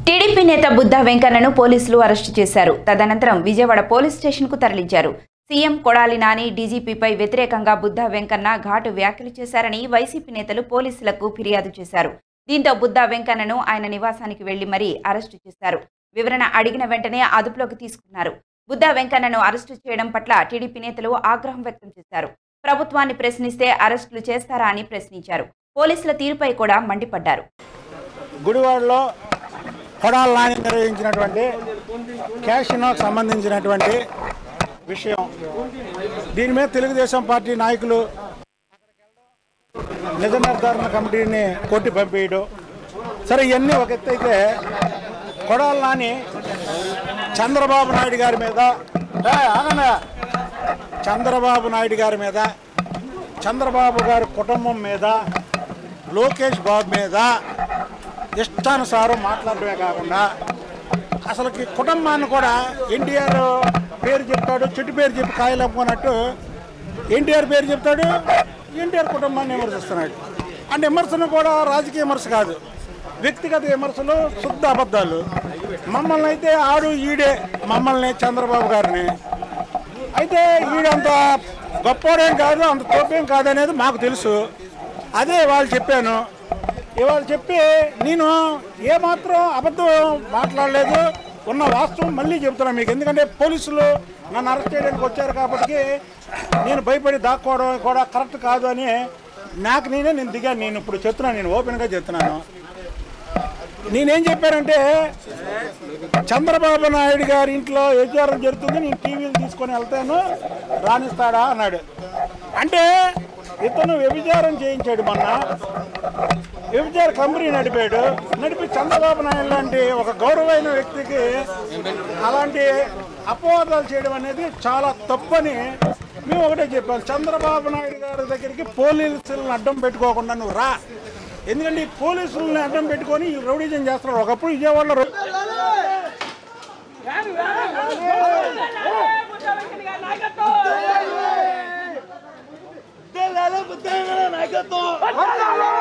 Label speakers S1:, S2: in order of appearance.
S1: TDP నేత బుద్ధా వెంకన్నను పోలీసులు arrest చేశారు తదనంతరం విజయవాడ పోలీస్ స్టేషన్కు తరలించారు సీఎం కొడాలి నాని డీజీపీపై వ్యతిరేకంగా బుద్ధా వెంకన్న ఘాటు వ్యాఖ్యలు చేశారని వైసీపీ నేతలు పోలీసులకు ఫిర్యాదు చేశారు దీంతో బుద్ధా వెంకన్నను ఆయన నివాసానికి వెళ్లి మరీ అరెస్టు చేశారు వివరణ అడిగిన వెంటనే అదుపులోకి తీసుకున్నారు బుద్ధా వెంకన్నను అరెస్టు చేయడం పట్ల టీడీపీ నేతలు ఆగ్రహం వ్యక్తం చేశారు ప్రభుత్వాన్ని ప్రశ్నిస్తే అరెస్టులు చేస్తారా అని ప్రశ్నించారు పోలీసుల తీరుపై కూడా మండిపడ్డారు
S2: గుడివాడలో కొడాల నాని నిర్వహించినటువంటి క్యాషినోకి సంబంధించినటువంటి విషయం దీని మీద తెలుగుదేశం పార్టీ నాయకులు నిజ నిర్ధారణ కమిటీని కొట్టి పంపేయడం సరే ఇవన్నీ ఒక ఎత్తు అయితే కొడాల నాని చంద్రబాబు నాయుడు గారి మీద ఏయ్, ఆగండి. చంద్రబాబు నాయుడు గారి మీద చంద్రబాబు గారి కుటుంబం మీద లోకేష్ బాబు మీద ఇష్టానుసారం మాట్లాడటమే కాకుండా అసలుకి కుటుంబాన్ని కూడా ఎన్టీఆర్ పేరు చెప్తాడు చెట్టు పేరు చెప్పి కాయలు అమ్ముకున్నట్టు ఎన్టీఆర్ పేరు చెప్తాడు ఎన్టీఆర్ కుటుంబాన్ని విమర్శిస్తున్నాడు అంటే విమర్శను కూడా రాజకీయ విమర్శ కాదు వ్యక్తిగత విమర్శలు శుద్ధ అబద్ధాలు మమ్మల్ని అయితే ఆడు ఈడే మమ్మల్ని చంద్రబాబు గారిని అయితే ఈడంత గొప్పోడేం కాదు అంత తోపేం కాదు అనేది మాకు తెలుసు అదే వాళ్ళు చెప్పాను ఇవాళ చెప్పి నేను ఏమాత్రం అబద్ధం మాట్లాడలేదు ఉన్న వాస్తవం మళ్ళీ చెప్తున్నాను మీకు ఎందుకంటే పోలీసులు నన్ను అరెస్ట్ చేయడానికి వచ్చారు కాబట్టి నేను భయపడి దాక్కోవడం కూడా కరెక్ట్ కాదు అని నాకు నేనే నేను దిగాను నేను ఇప్పుడు చెప్తున్నాను నేను ఓపెన్గా చెప్తున్నాను నేనేం చెప్పానంటే చంద్రబాబు నాయుడు గారి ఇంట్లో వ్యభిచారం జరుగుతుంది నేను టీవీలు తీసుకొని వెళ్తాను రాణిస్తాడా అన్నాడు అంటే ఇతను వ్యభిచారం చేయించాడు మొన్న వ్యభిచార కంపెనీ నడిపాడు నడిపి చంద్రబాబు నాయుడు లాంటి ఒక గౌరవమైన వ్యక్తికి అలాంటి అపవాదాలు చేయడం అనేది చాలా తప్పని మేము ఒకటే చెప్పాం చంద్రబాబు నాయుడు గారి దగ్గరికి పోలీసులను అడ్డం పెట్టుకోకుండా నువ్వు రా ఎందుకంటే ఈ పోలీసులను అడ్డం పెట్టుకొని ఈ రౌడీజం చేస్తున్నారు ఒకప్పుడు విజయవాడలో రౌ-
S3: నాయకత్వం